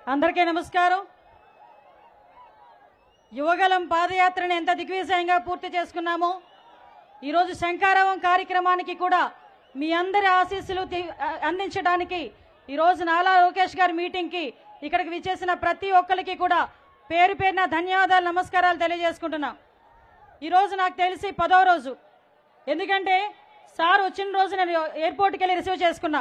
అందరికీ నమస్కారం యువగలం పాదయాత్రను ఎంత దిగ్విజయంగా పూర్తి చేసుకున్నామో ఈరోజు శంకారావం కార్యక్రమానికి కూడా మీ అందరి ఆశీస్సులు తి- అందించడానికి ఈరోజు నాలా లోకేష్ గారి మీటింగ్కి ఇక్కడికి విచ్చేసిన ప్రతి ఒక్కరికి కూడా పేరు పేరున ధన్యవాదాలు నమస్కారాలు తెలియజేసుకుంటున్నా ఈరోజు నాకు తెలిసి పదో రోజు ఎందుకంటే సార్ వచ్చిన రోజు నేను ఎయిర్పోర్ట్కి వెళ్ళి రిసీవ్ చేసుకున్నా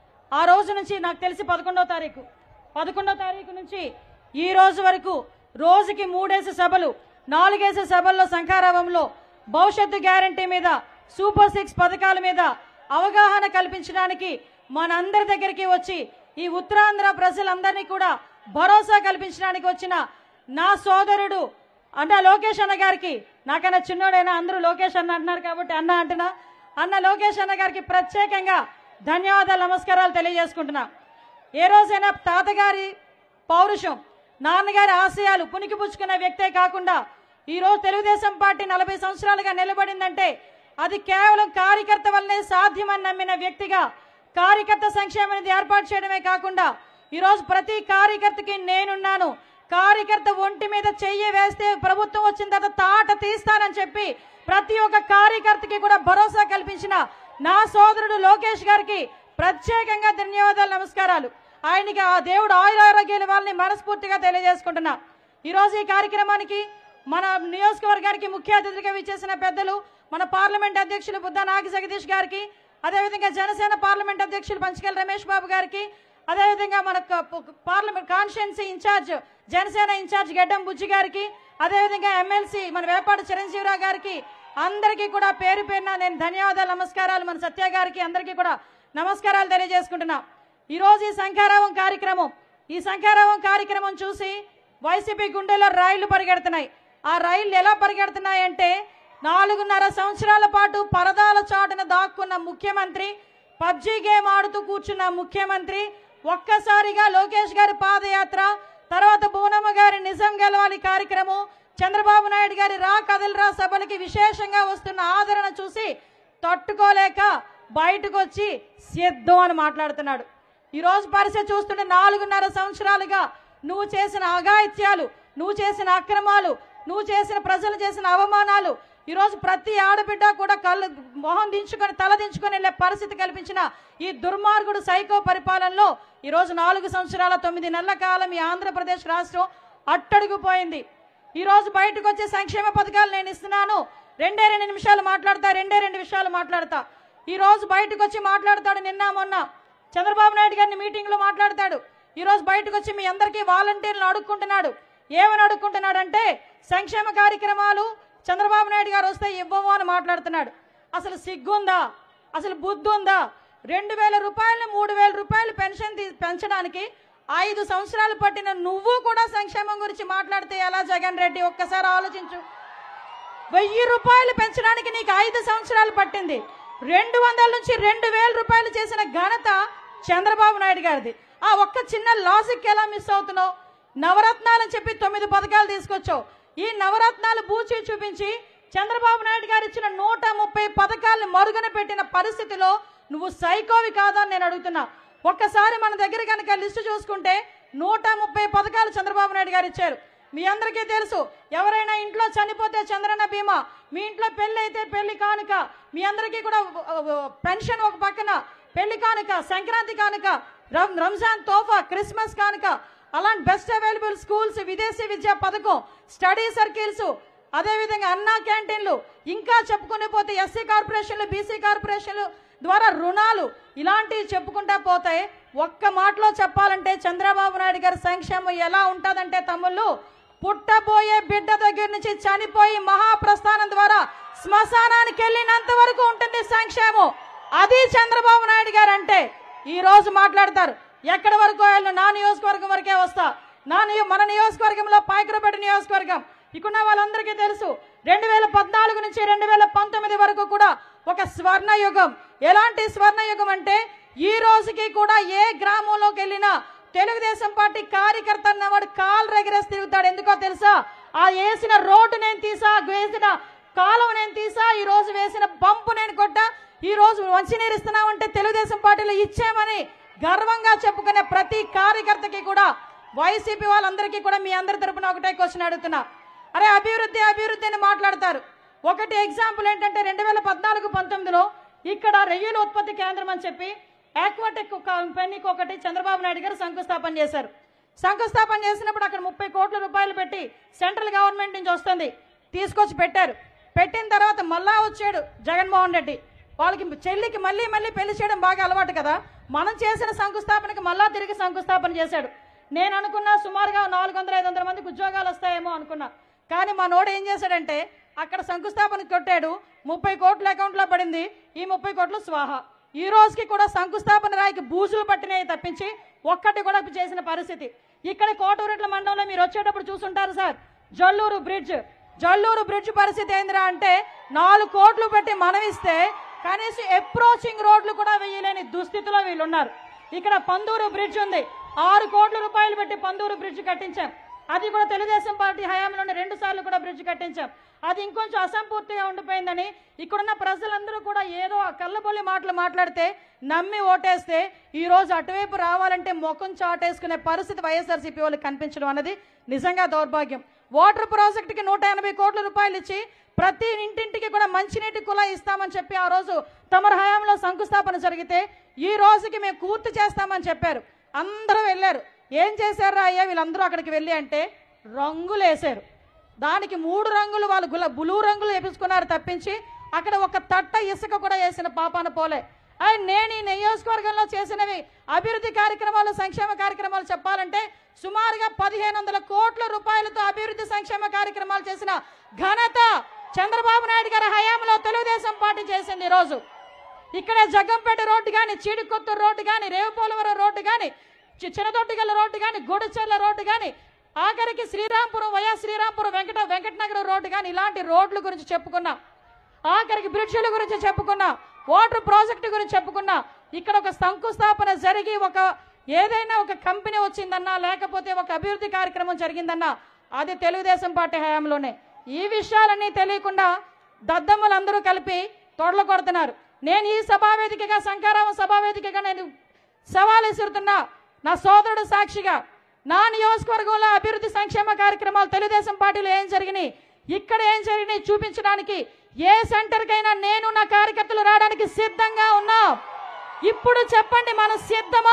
ఆ రోజు నుంచి నాకు తెలిసి పదకొండవ తారీఖు పదకొండవ తారీఖు నుంచి ఈ రోజు వరకు రోజుకి మూడేసి సభలు నాలుగేసి సభల్లో శంఖారావంలో భవిష్యత్తు గ్యారంటీ మీద సూపర్ సిక్స్ పథకాల మీద అవగాహన కల్పించడానికి మనందరి దగ్గరికి వచ్చి ఈ ఉత్తరాంధ్ర ప్రజలందరినీ కూడా భరోసా కల్పించడానికి వచ్చిన నా సోదరుడు అన్న లోకేష్ అన్న గారికి నాకన్నా చిన్నోడైనా అందరూ లోకేష్ అన్న అంటున్నారు కాబట్టి అన్న అంటున్నా అన్న లోకేష్ అన్న గారికి ప్రత్యేకంగా ధన్యవాదాలు నమస్కారాలు తెలియజేసుకుంటున్నా ఏ రోజైనా తాతగారి పౌరుషం నాన్నగారి ఆశయాలు పుణికిపుచ్చుకున్న వ్యక్తే కాకుండా ఈరోజు తెలుగుదేశం పార్టీ నలభై సంవత్సరాలుగా నిలబడిందంటే అది కేవలం కార్యకర్త వల్లనే సాధ్యమని నమ్మిన వ్యక్తిగా కార్యకర్త సంక్షేమాన్ని ఏర్పాటు చేయడమే కాకుండా ఈరోజు ప్రతి కార్యకర్తకి నేనున్నాను కార్యకర్త ఒంటి మీద చెయ్యి వేస్తే ప్రభుత్వం వచ్చిన తర్వాత తాట తీస్తానని చెప్పి ప్రతి ఒక్క కార్యకర్తకి కూడా భరోసా కల్పించిన నా సోదరుడు లోకేష్ గారికి ప్రత్యేకంగా ధన్యవాదాలు నమస్కారాలు ఆయనకి ఆ దేవుడు ఆయుర ఆరోగ్యాలు వాళ్ళని మనస్ఫూర్తిగా తెలియజేసుకుంటున్నా ఈరోజు ఈ కార్యక్రమానికి మన నియోజకవర్గానికి ముఖ్య అతిథిగా విచ్చేసిన పెద్దలు మన పార్లమెంట్ అధ్యక్షులు బుద్ధ నాగ జగదీష్ గారికి అదేవిధంగా జనసేన పార్లమెంట్ అధ్యక్షులు పంచకల్ రమేష్ బాబు గారికి అదేవిధంగా మన క- పు- parliament constituency incharge Janasena incharge Gaddam Bujji గారికి అదేవిధంగా ఎమ్మెల్సీ మన వేపాడు చిరంజీవిరావు గారికి అందరికీ కూడా పేరు పేరున నేను ధన్యవాదాలు నమస్కారాలు మన సత్య గారికి అందరికీ కూడా నమస్కారాలు తెలియజేసుకుంటున్నా ఈరోజు ఈ శంఖారావం కార్యక్రమం ఈ శంఖారావం కార్యక్రమం చూసి వైసీపీ గుండెలో రైళ్లు పరిగెడుతున్నాయి ఆ రైళ్లు ఎలా పరిగెడుతున్నాయి అంటే నాలుగున్నర సంవత్సరాల పాటు పరదాల చాటున దాక్కున్న ముఖ్యమంత్రి పబ్జీ గేమ్ ఆడుతూ కూర్చున్న ముఖ్యమంత్రి ఒక్కసారిగా లోకేష్ గారి పాదయాత్ర తర్వాత భువనమ్మ గారి నిజం గెలవాలి కార్యక్రమం చంద్రబాబు నాయుడు గారి రా కదలరా సభలకి విశేషంగా వస్తున్న ఆదరణ చూసి తట్టుకోలేక బయటకు వచ్చి సిద్ధం అని మాట్లాడుతున్నాడు ఈ రోజు పరిస్థితి చూస్తుంటే నాలుగున్నర సంవత్సరాలుగా నువ్వు చేసిన అఘాయిత్యాలు నువ్వు చేసిన అక్రమాలు నువ్వు చేసిన ప్రజలు చేసిన అవమానాలు ఈ రోజు ప్రతి ఆడబిడ్డ కూడా కళ్ళు మొహం దించుకొని తల దించుకొని వెళ్ళే పరిస్థితి కల్పించిన ఈ దుర్మార్గుడు సైకో పరిపాలనలో ఈ రోజు నాలుగు సంవత్సరాల తొమ్మిది నెలల కాలం ఈ ఆంధ్రప్రదేశ్ రాష్ట్రం అట్టడుగుపోయింది ఈ రోజు బయటకు వచ్చే సంక్షేమ పథకాలు నేను ఇస్తున్నాను రెండే రెండు నిమిషాలు మాట్లాడతా రెండే రెండు విషయాలు మాట్లాడతా ఈ రోజు బయటకు వచ్చి మాట్లాడతాడు నిన్న మొన్న చంద్రబాబు నాయుడు గారిని మీటింగ్ లో మాట్లాడతాడు ఈ రోజు బయటకు వచ్చి మీ అందరికీ వాలంటీర్లు అడుక్కుంటున్నాడు ఏమని అడుక్కుంటున్నాడంటే సంక్షేమ కార్యక్రమాలు చంద్రబాబు నాయుడు గారు వస్తే ఇవ్వము అని మాట్లాడుతున్నాడు అసలు సిగ్గుందా అసలు బుద్ధి ఉందా రెండు వేల రూపాయలు మూడు వేల రూపాయలు పెన్షన్ తీ- పెంచడానికి ఐదు సంవత్సరాలు పట్టిన నువ్వు కూడా సంక్షేమం గురించి మాట్లాడితే ఎలా జగన్ రెడ్డి ఒక్కసారి ఆలోచించు వెయ్యి రూపాయలు పెంచడానికి నీకు ఐదు సంవత్సరాలు పట్టింది రెండు వందల నుంచి రెండు వేల రూపాయలు చేసిన ఘనత చంద్రబాబు నాయుడు గారిది ఆ ఒక్క చిన్న లాజిక్ ఎలా మిస్ అవుతున్నావు నవరత్నాలు అని చెప్పి తొమ్మిది పథకాలు తీసుకొచ్చావు ఈ నవరత్నాలు బూచి చూపించి చంద్రబాబు నాయుడు గారు ఇచ్చిన నూట ముప్పై పథకాలను మరుగున పెట్టిన పరిస్థితిలో నువ్వు సైకోవి కాదా అని నేను అడుగుతున్నా ఒక్కసారి మన దగ్గర కనుక లిస్టు చూసుకుంటే నూట ముప్పై పథకాలు చంద్రబాబు నాయుడు గారు ఇచ్చారు మీ అందరికీ తెలుసు ఎవరైనా ఇంట్లో చనిపోతే చంద్రన్న బీమా మీ ఇంట్లో పెళ్లి అయితే పెళ్లి కానుక మీ అందరికీ కూడా ఆ, ఆ, పెన్షన్ ఒక పక్కన పెళ్లి కానుక సంక్రాంతి కానుక రం- రంజాన్ తోఫా క్రిస్మస్ కానుక అలాంటి బెస్ట్ అవైలబుల్ స్కూల్స్ విదేశీ విద్యా పథకం స్టడీ సర్కిల్స్ అదేవిధంగా అన్నా క్యాంటీన్లు ఇంకా చెప్పుకునే పోతే ఎస్సీ కార్పొరేషన్లు బీసీ కార్పొరేషన్లు ద్వారా రుణాలు ఇలాంటివి చెప్పుకుంటా పోతాయి ఒక్క మాటలో చెప్పాలంటే చంద్రబాబు నాయుడు గారి సంక్షేమం ఎలా ఉంటుందంటే తమ్ముళ్ళు పుట్టబోయే బిడ్డ దగ్గర నుంచి చనిపోయి మహాప్రస్థానం ద్వారా శ్మశానానికి వెళ్ళినంత వరకు ఉంటుంది సంక్షేమం అది చంద్రబాబు నాయుడు గారు అంటే ఈ రోజు మాట్లాడతారు ఎక్కడి వరకు వెళ్ళు నా నియోజకవర్గం వరకే వస్తా నా నియో మన నియోజకవర్గంలో పాయకరపేట నియోజకవర్గం ఇక్కడ వాళ్ళందరికీ తెలుసు రెండు వేల పద్నాలుగు నుంచి రెండు వేల పంతొమ్మిది వరకు కూడా ఒక స్వర్ణ యుగం ఎలాంటి స్వర్ణ యుగం అంటే ఈ రోజుకి కూడా ఏ గ్రామంలోకి వెళ్ళినా తెలుగుదేశం పార్టీ కార్యకర్త అన్నవాడు కాలు రెగరేసి తిరుగుతాడు ఎందుకో తెలుసా ఆ వేసిన రోడ్డు నేను తీసా వేసిన కాలువ నేను తీసా ఈ రోజు వేసిన పంపు నేను కొట్టా ఈ రోజు మంచినీరు ఇస్తున్నామంటే తెలుగుదేశం పార్టీలో ఇచ్చామని గర్వంగా చెప్పుకునే ప్రతి కార్యకర్తకి కూడా వైసీపీ వాళ్ళందరికీ కూడా మీ అందరి తరపున ఒకటే క్వశ్చన్ అడుగుతున్నా అరే అభివృద్ధి అభివృద్ధి అని మాట్లాడతారు ఒకటి ఎగ్జాంపుల్ ఏంటంటే రెండు వేల పద్నాలుగు పంతొమ్మిదిలో ఇక్కడ రొయ్యల ఉత్పత్తి కేంద్రం అని చెప్పి ఆక్వాటెక్ కంపెనీకి ఒకటి చంద్రబాబు నాయుడు గారు శంకుస్థాపన చేశారు శంకుస్థాపన చేసినప్పుడు అక్కడ ముప్పై కోట్ల రూపాయలు పెట్టి సెంట్రల్ గవర్నమెంట్ నుంచి వస్తుంది తీసుకొచ్చి పెట్టారు పెట్టిన తర్వాత మళ్ళా వచ్చాడు జగన్మోహన్ రెడ్డి వాళ్ళకి చెల్లికి మళ్ళీ మళ్ళీ పెళ్లి చేయడం బాగా అలవాటు కదా మనం చేసిన శంకుస్థాపనకి మళ్ళా తిరిగి శంకుస్థాపన చేశాడు నేను అనుకున్నా సుమారుగా నాలుగు వందల ఐదు వందల మందికి ఉద్యోగాలు వస్తాయేమో అనుకున్నా కానీ మా నోడు ఏం చేశాడంటే అక్కడ శంకుస్థాపన కొట్టాడు ముప్పై కోట్ల అకౌంట్లో పడింది ఈ ముప్పై కోట్లు స్వాహ ఈ రోజుకి కూడా శంకుస్థాపన రాయికి బూజులు పట్టినాయి తప్పించి ఒక్కటి కూడా చేసిన పరిస్థితి ఇక్కడ కోటూరెట్ల మండలంలో మీరు వచ్చేటప్పుడు చూసుంటారు sir Jalluru bridge Jalluru bridge పరిస్థితి ఏందిరా అంటే నాలుగు కోట్లు పెట్టి మనమిస్తే కనీసం అప్రోచింగ్ రోడ్లు కూడా వేయలేని దుస్థితిలో వీళ్ళు ఉన్నారు ఇక్కడ పందూరు బ్రిడ్జ్ ఉంది ఆరు కోట్ల రూపాయలు పెట్టి పందూరు బ్రిడ్జ్ కట్టించాం అది కూడా తెలుగుదేశం పార్టీ హయాంలోనే రెండు సార్లు కూడా బ్రిడ్జ్ కట్టించాం అది ఇంకొంచెం అసంపూర్తిగా ఉండిపోయిందని ఇక్కడున్న ప్రజలందరూ కూడా ఏదో ఆ కళ్ళబొల్లి మాటలు మాట్లాడితే నమ్మి ఓటేస్తే ఈ రోజు అటువైపు రావాలంటే ముఖం చాటేసుకునే పరిస్థితి వైఎస్ఆర్సీపీ వాళ్ళకి కనిపించడం అనేది నిజంగా దౌర్భాగ్యం వాటర్ ప్రాజెక్టుకి నూట ఎనభై కోట్ల రూపాయలు ఇచ్చి ప్రతి ఇంటింటికి కూడా మంచినీటి కులా ఇస్తామని చెప్పి ఆ రోజు తమర హయాంలో శంకుస్థాపన జరిగితే ఈ రోజుకి మేము పూర్తి చేస్తామని చెప్పారు అందరూ వెళ్ళారు ఏం చేశారా అయ్యా వీళ్ళందరూ అక్కడికి వెళ్ళి అంటే రంగులు వేశారు దానికి మూడు రంగులు వాళ్ళు గుల బ్లూ రంగులు వేపించుకున్నారు తప్పించి అక్కడ ఒక తట్ట ఇసుక కూడా వేసిన పాపాన పోలే అయి నేను ఈ నియోజకవర్గంలో చేసినవి అభివృద్ధి కార్యక్రమాలు సంక్షేమ కార్యక్రమాలు చెప్పాలంటే సుమారుగా పదిహేను వందల కోట్ల రూపాయలతో అభివృద్ధి సంక్షేమ కార్యక్రమాలు చేసిన ఘనత చంద్రబాబు నాయుడు గారి హయాంలో తెలుగుదేశం పార్టీ చేసింది ఈరోజు ఇక్కడ జగ్గంపేట రోడ్డు కానీ చీడికొత్తూరు రోడ్డు కానీ రేవుపోలవరం రోడ్డు కానీ చి- చిన్నదొట్టిగల్ల రోడ్డు కానీ గూడచెర్ల రోడ్డు కానీ ఆఖరికి శ్రీరాంపురం వయా శ్రీరాంపురం వెంకట వెంకటనగరం రోడ్డు కానీ ఇలాంటి రోడ్ల గురించి చెప్పుకున్నాం ఆఖరికి బ్రిడ్జిల గురించి చెప్పుకున్నా వాటర్ ప్రాజెక్టు గురించి చెప్పుకున్నా ఇక్కడ ఒక శంకుస్థాపన జరిగి ఒక ఏదైనా ఒక కంపెనీ వచ్చిందన్నా లేకపోతే ఒక అభివృద్ధి కార్యక్రమం జరిగిందన్నా అది తెలుగుదేశం పార్టీ హయాంలోనే ఈ విషయాలన్నీ తెలియకుండా దద్దమ్మలందరూ కలిపి తొడలు కొడుతున్నారు నేను ఈ సభావేదికగా శంకారామ సభావేదికగా నేను సవాల్ విసురుతున్నా నా సోదరుడు సాక్షిగా నా నియోజకవర్గంలో అభివృద్ధి సంక్షేమ కార్యక్రమాలు తెలుగుదేశం పార్టీలో ఏం జరిగినాయి ఇక్కడ ఏం జరిగినాయి చూపించడానికి ఏ సెంటర్కైనా నేను నా కార్యకర్తలు రావడానికి సిద్ధంగా ఉన్నా ఇప్పుడు చెప్పండి మనం సిద్ధమా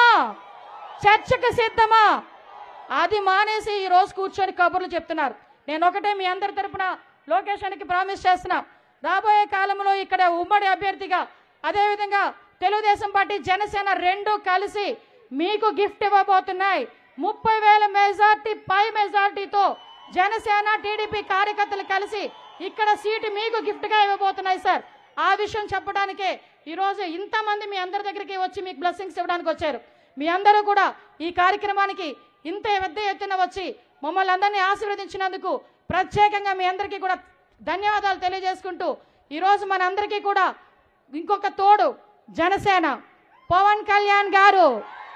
చర్చకు సిద్ధమా అది మానేసి ఈ రోజు కూర్చొని కబుర్లు చెప్తున్నారు నేను ఒకటే మీ అందరి తరపున లోకేషన్కి ప్రామిస్ చేస్తున్నా రాబోయే కాలంలో ఇక్కడ ఉమ్మడి అభ్యర్థిగా అదేవిధంగా తెలుగుదేశం పార్టీ జనసేన రెండు కలిసి మీకు గిఫ్ట్ ఇవ్వబోతున్నాయి ముప్పై వేల మెజార్టీ పై మెజార్టీతో జనసేన టీడీపీ కార్యకర్తలు కలిసి ఇక్కడ సీటు మీకు గిఫ్ట్గా ఇవ్వబోతున్నాయి సార్ ఆ విషయం చెప్పడానికే ఈరోజు ఇంతమంది మీ అందరి దగ్గరికి వచ్చి మీకు బ్లెస్సింగ్స్ ఇవ్వడానికి వచ్చారు మీ అందరూ కూడా ఈ కార్యక్రమానికి ఇంత పెద్ద ఎత్తున వచ్చి మమ్మల్ని అందరినీ ఆశీర్వదించినందుకు ప్రత్యేకంగా మీ అందరికీ కూడా ధన్యవాదాలు తెలియజేసుకుంటూ ఈరోజు మన అందరికీ కూడా ఇంకొక తోడు జనసేన పవన్ కళ్యాణ్ గారు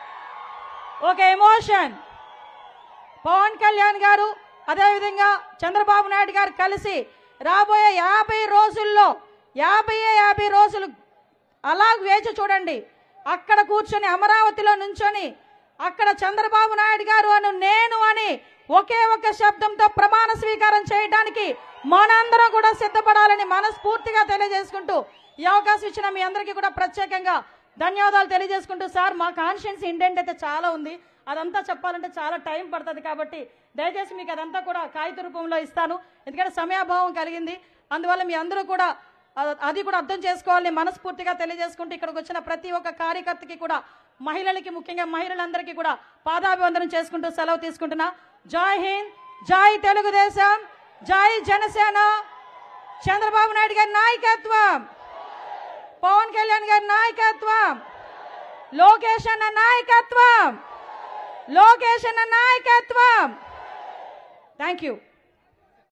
ఒక ఎమోషన్ పవన్ కళ్యాణ్ గారు అదేవిధంగా చంద్రబాబు నాయుడు గారు కలిసి రాబోయే యాభై రోజుల్లో యాభై యాభై రోజులు అలా వేచి చూడండి అక్కడ కూర్చొని అమరావతిలో నుంచొని అక్కడ చంద్రబాబు నాయుడు గారు అను నేను అని ఒకే ఒక శబ్దంతో ప్రమాణ స్వీకారం చేయడానికి మనందరం కూడా సిద్ధపడాలని మనస్ఫూర్తిగా తెలియజేసుకుంటూ ఈ అవకాశం ఇచ్చిన మీ అందరికీ కూడా ప్రత్యేకంగా ధన్యవాదాలు తెలియజేసుకుంటూ సార్ మా కాన్షియన్స్ ఇంటెంట్ అయితే చాలా ఉంది అదంతా చెప్పాలంటే చాలా టైం పడుతుంది కాబట్టి దయచేసి మీకు అదంతా కూడా కాగిత రూపంలో ఇస్తాను ఎందుకంటే సమయాభావం కలిగింది అందువల్ల మీ అందరూ కూడా అ- అది కూడా అర్థం చేసుకోవాలని మనస్ఫూర్తిగా తెలియజేసుకుంటూ ఇక్కడికి వచ్చిన ప్రతి ఒక్క కార్యకర్తకి కూడా మహిళలకి ముఖ్యంగా మహిళలందరికీ కూడా పాదాభివందనం చేసుకుంటూ సెలవు తీసుకుంటున్నా జై హింద్ జై తెలుగుదేశం జై జనసేన చంద్రబాబు నాయుడు గారి నాయకత్వం పవన్ కళ్యాణ్ గారి నాయకత్వం లోకేష్ అన్న నాయకత్వం లోకేష్ అన్న నాయకత్వం థ్యాంక్ యూ